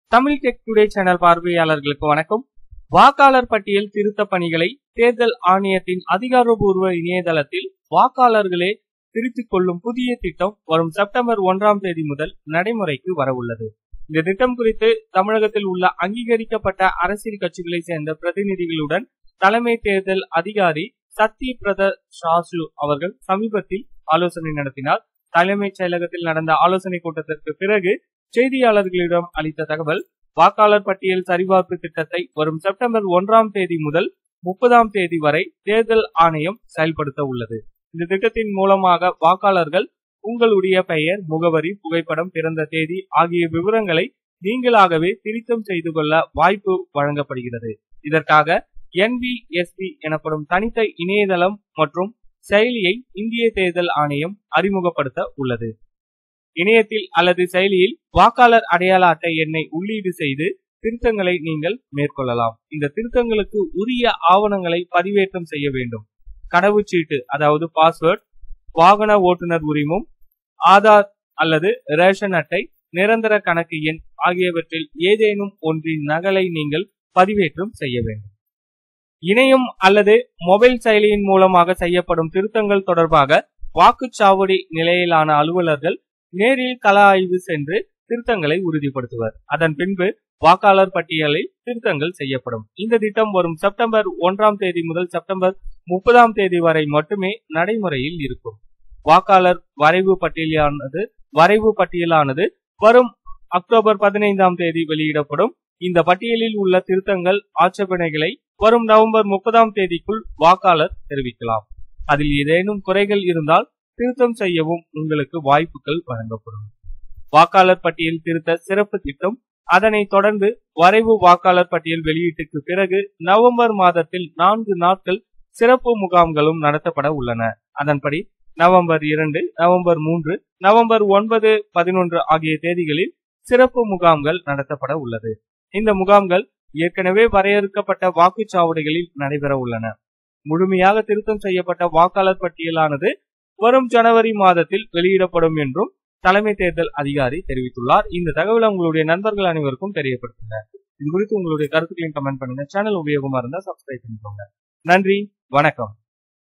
Tamil tech today channel பார்வையாளர்களுக்கு வணக்கம் வாக்காளர் பட்டியல் திருத்த பணிகளை தேர்தல் ஆணையத்தின் அதிகாரப்பூர்வ இணையதளத்தில் வாக்காளர்களே திருத்திக் கொள்ளும் புதிய திட்டம் வரும் செப்டம்பர் ஒன்றாம் தேதி முதல் நடைமுறைக்கு வரவுள்ளது இந்த திட்டம் குறித்து தமிழகத்தில் உள்ள அங்கீகரிக்கப்பட்ட அரசியல் கட்சிகளை சேர்ந்த பிரதிநிதிகளுடன் தலைமை தேர்தல் அதிகாரி சத்ய பிரத ஷாசு அவர்கள் சமீபத்தில் ஆலோசனை நடத்தினார் தலைமைச் செயலகத்தில் நடந்த ஆலோசனை கூட்டத்திற்கு பிறகு செய்தியாளர்களிடம் அளித்த தகவல் வாக்காளர் பட்டியல் சரிபார்ப்பு திட்டத்தை வரும் செப்டம்பர் ஒன்றாம் தேதி முதல் முப்பதாம் தேதி வரை தேர்தல் ஆணையம் செயல்படுத்த உள்ளது இந்த திட்டத்தின் மூலமாக வாக்காளர்கள் உங்களுடைய பெயர் முகவரி புகைப்படம் பிறந்த தேதி ஆகிய விவரங்களை நீங்களாகவே திருத்தம் செய்து கொள்ள வாய்ப்பு வழங்கப்படுகிறது இதற்காக என்பிஎஸ்பி எனப்படும் தனித்த இணையதளம் மற்றும் செயலியை இந்திய தேர்தல் ஆணையம் அறிமுகப்படுத்த உள்ளது இணையத்தில் அல்லது செயலியில் வாக்காளர் அடையாள அட்டை எண்ணை உள்ளீடு செய்து திருத்தங்களை நீங்கள் மேற்கொள்ளலாம் இந்த திருத்தங்களுக்கு உரிய ஆவணங்களை பதிவேற்றம் செய்ய வேண்டும் கடவுச்சீட்டு அதாவது பாஸ்வேர்ட் வாகன ஓட்டுநர் உரிமம் ஆதார் அல்லது ரேஷன் அட்டை நிரந்தர கணக்கு எண் ஆகியவற்றில் ஏதேனும் ஒன்றின் நகலை நீங்கள் பதிவேற்றம் செய்ய வேண்டும் இணையம் அல்லது மொபைல் செயலியின் மூலமாக செய்யப்படும் திருத்தங்கள் தொடர்பாக வாக்குச்சாவடி நிலையிலான அலுவலர்கள் நேரில் கள ஆய்வு சென்று திருத்தங்களை உறுதிப்படுத்துவர் அதன் பின்பு வாக்காளர் பட்டியலில் திருத்தங்கள் செய்யப்படும் இந்த திட்டம் வரும் செப்டம்பர் ஒன்றாம் தேதி முதல் செப்டம்பர் முப்பதாம் தேதி வரை மட்டுமே நடைமுறையில் இருக்கும் வாக்காளர் வரைவு பட்டியலானது வரைவு பட்டியலானது வரும் அக்டோபர் பதினைந்தாம் தேதி வெளியிடப்படும் இந்த பட்டியலில் உள்ள திருத்தங்கள் ஆட்சேபனைகளை வரும் நவம்பர் முப்பதாம் தேதிக்குள் வாக்காளர் தெரிவிக்கலாம் அதில் ஏதேனும் குறைகள் இருந்தால் திருத்தம் செய்யவும் உங்களுக்கு வாய்ப்புகள் வழங்கப்படும் வாக்காளர் பட்டியல் திருத்த சிறப்பு திட்டம் அதனைத் தொடர்ந்து வரைவு வாக்காளர் பட்டியல் வெளியீட்டுக்கு பிறகு நவம்பர் மாதத்தில் நான்கு நாட்கள் சிறப்பு முகாம்களும் நடத்தப்பட உள்ளன அதன்படி நவம்பர் இரண்டு நவம்பர் மூன்று நவம்பர் ஒன்பது பதினொன்று ஆகிய தேதிகளில் சிறப்பு முகாம்கள் நடத்தப்பட உள்ளது இந்த முகாம்கள் ஏற்கனவே வரையறுக்கப்பட்ட வாக்குச்சாவடிகளில் நடைபெற உள்ளன முழுமையாக திருத்தம் செய்யப்பட்ட வாக்காளர் பட்டியலானது வரும் ஜனவரி மாதத்தில் வெளியிடப்படும் என்றும் தலைமை தேர்தல் அதிகாரி தெரிவித்துள்ளார் இந்த தகவலை உங்களுடைய நண்பர்கள் அனைவருக்கும் தெரியப்படுத்துங்க இது குறித்து உங்களுடைய கருத்துக்களையும் கமெண்ட் பண்ணுங்க சேனல் உபயோகமா இருந்தா சப்ஸ்கிரைப் பண்ணிக்கோங்க நன்றி வணக்கம்